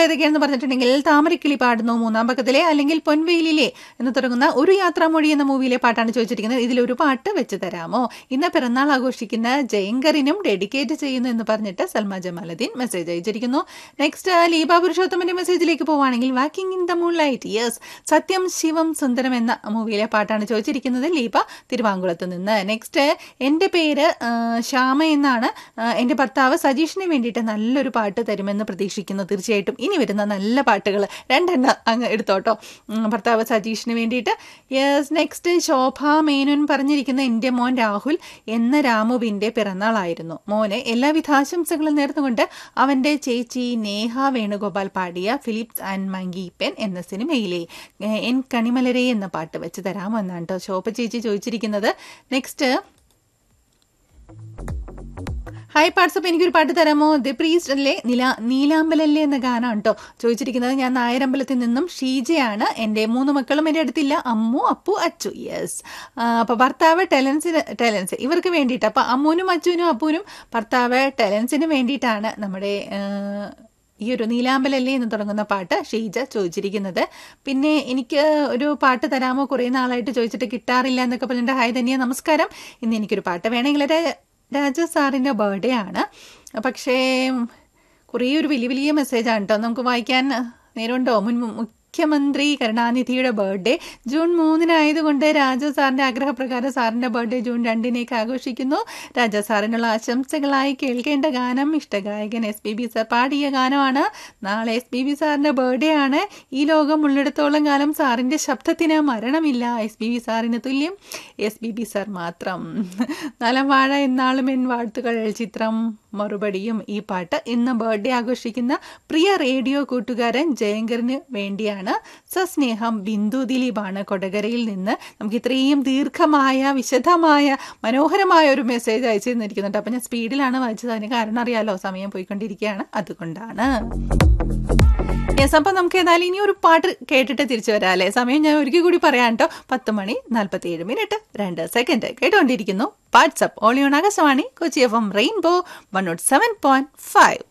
ഏതൊക്കെയാണെന്ന് പറഞ്ഞിട്ടുണ്ടെങ്കിൽ താമരക്കിളി പാടുന്നു മൂന്നാം പക്കത്തിലെ അല്ലെങ്കിൽ പൊൻവെയിലിലെ എന്ന് തുടങ്ങുന്ന ഒരു യാത്രാമൊഴി എന്ന മൂവിയിലെ പാട്ടാണ് ചോദിച്ചിരിക്കുന്നത് ഇതിലൊരു പാട്ട് വെച്ച് തരാമോ ഇന്ന് പിറന്നാൾ ആഘോഷിക്കുന്ന ജയങ്കറിനും ഡെഡിക്കേറ്റ് ചെയ്യുന്നു എന്ന് പറഞ്ഞിട്ട് സൽമ ജമാലുദ്ദീൻ മെസ്സേജ് അയച്ചിരിക്കുന്നു നെക്സ്റ്റ് ലീബ പുരുഷോത്തമന്റെ മെസ്സേജിലേക്ക് പോവുകയാണെങ്കിൽ walking in the moonlight yes Satyam Shivam സുന്ദരം എന്ന മൂവിയിലെ പാട്ടാണ് ചോദിച്ചിരിക്കുന്നത് ലീബ തിരുവാങ്കുളത്ത് നിന്ന് നെക്സ്റ്റ് എൻ്റെ പേര് ആ, ശ്യാമ എന്നാണ് ആ, എൻ്റെ ഭർത്താവ് സജീഷിന് വേണ്ടിയിട്ട് നല്ലൊരു പാട്ട് തരുമെന്ന് പ്രതീക്ഷിക്കുന്നു തീർച്ചയായിട്ടും ഇനി വരുന്ന നല്ല പാട്ടുകൾ രണ്ടെണ്ണം അങ്ങ് എടുത്തോട്ടോ ഉം, ഭർത്താവ് സജീഷിന് വേണ്ടിയിട്ട് യെസ് നെക്സ്റ്റ് ശോഭ മേനോൻ പറഞ്ഞിരിക്കുന്ന എൻ്റെ മോൻ രാഹുൽ എന്ന രാമുവിൻ്റെ പിറന്നാളായിരുന്നു മോന് എല്ലാവിധ ആശംസകളും നേർന്നുകൊണ്ട് അവൻ്റെ ചേച്ചി നേഹ വേണുഗോപാൽ പാടിയ ഫിലിപ്സ് ആൻഡ് മങ്കീപ്പൻ എന്ന സിനിമയിലെ ഏഹ്, എൻ കണിമലരെ എന്ന പാട്ട് വെച്ച് തരാമോ എന്നാണ് കേട്ടോ ശോഭ ചേച്ചി ചോദിച്ചിരിക്കുന്നത് നെക്സ്റ്റ് ഹായ് പാട്സപ്പ് എനിക്കൊരു പാട്ട് തരാമോ ദി പ്രീസ്റ്റ് അല്ലേ നില നീലാമ്പലല്ലേ എന്ന ഗാനമാണ് കേട്ടോ ചോദിച്ചിരിക്കുന്നത് ഞാൻ നായരമ്പലത്തിൽ നിന്നും ഷീജയാണ് എൻ്റെ മൂന്ന് മക്കളും എൻ്റെ അടുത്തില്ല അമ്മു അപ്പു അച്ചു യെസ് അപ്പോൾ ഭർത്താവ് ടെലൻസിന് ടെലൻസ് ഇവർക്ക് വേണ്ടിയിട്ട് അപ്പോൾ അമ്മുവിനും അച്ചുവിനും അപ്പുവിനും ഭർത്താവ് ടെലൻസിന് വേണ്ടിയിട്ടാണ് നമ്മുടെ ആ, ഈ ഒരു നീലാമ്പലല്ലേ എന്ന് തുടങ്ങുന്ന പാട്ട് ഷീജ ചോദിച്ചിരിക്കുന്നത് പിന്നെ എനിക്ക് ഒരു പാട്ട് തരാമോ കുറേ നാളായിട്ട് ചോദിച്ചിട്ട് കിട്ടാറില്ല എന്നൊക്കെ പറഞ്ഞിട്ട് ഹായ് ധനിയ നമസ്കാരം ഇന്ന് എനിക്കൊരു പാട്ട് വേണമെങ്കിൽ രാ- രാജു സാറിൻ്റെ ബർത്ത്ഡേ ആണ് പക്ഷേ കുറേ ഒരു വലിയ വലിയ മെസ്സേജാണ് കേട്ടോ നമുക്ക് വായിക്കാൻ നേരമുണ്ടോ മുൻ മുഖ്യമന്ത്രി കരുണാനിധിയുടെ ബർത്ത്ഡേ ജൂൺ മൂന്നിനായതുകൊണ്ട് രാജു സാറിൻ്റെ ആഗ്രഹപ്രകാരം സാറിൻ്റെ ബർത്ത്ഡേ ജൂൺ രണ്ടിനേക്ക് ആഘോഷിക്കുന്നു രാജു സാറിനുള്ള ആശംസകളായി കേൾക്കേണ്ട ഗാനം ഇഷ്ടഗായകൻ എസ് പി ബി സാർ പാടിയ ഗാനമാണ് നാളെ എസ് പി ബി സാറിൻ്റെ ബർത്ത്ഡേ ആണ് ഈ ലോകം ഉള്ളിടത്തോളം കാലം സാറിൻ്റെ ശബ്ദത്തിന് മരണമില്ല എസ് പി ബി സാറിന് തുല്യം എസ് പി ബി സാർ മാത്രം നലം വാഴ എന്നാളും എൻ വാഴ്ത്തുകൾ ചിത്രം മറുപടിയും ഈ പാട്ട് ഇന്ന് ബർത്ത്ഡേ ആഘോഷിക്കുന്ന പ്രിയ റേഡിയോ കൂട്ടുകാരൻ ജയങ്കറിന് വേണ്ടിയാണ് സസ്നേഹം ബിന്ദു ദിലീപാണ് കൊടകരയിൽ നിന്ന് നമുക്ക് ഇത്രയും ദീർഘമായ വിശദമായ മനോഹരമായ ഒരു മെസ്സേജ് അയച്ചു തന്നിരിക്കുന്നുണ്ട് അപ്പം ഞാൻ സ്പീഡിലാണ് വായിച്ചത് അതിന് കാരണം അറിയാലോ സമയം പോയിക്കൊണ്ടിരിക്കുകയാണ് അതുകൊണ്ടാണ് യെസ് അപ്പം നമുക്ക് ഏതായാലും ഇനി ഒരു പാട്ട് കേട്ടിട്ട് തിരിച്ചു വരാം അല്ലേ സമയം ഞാൻ ഒരിക്കൽ കൂടി പറയാം കേട്ടോ പത്ത് മണി നാൽപ്പത്തി ഏഴ് മിനിറ്റ് രണ്ട് സെക്കൻഡ് കേട്ടുകൊണ്ടിരിക്കുന്നു വാട്സപ്പ് ഓളിയോൺ Akashvani Kochi F M rainbow one nought seven point five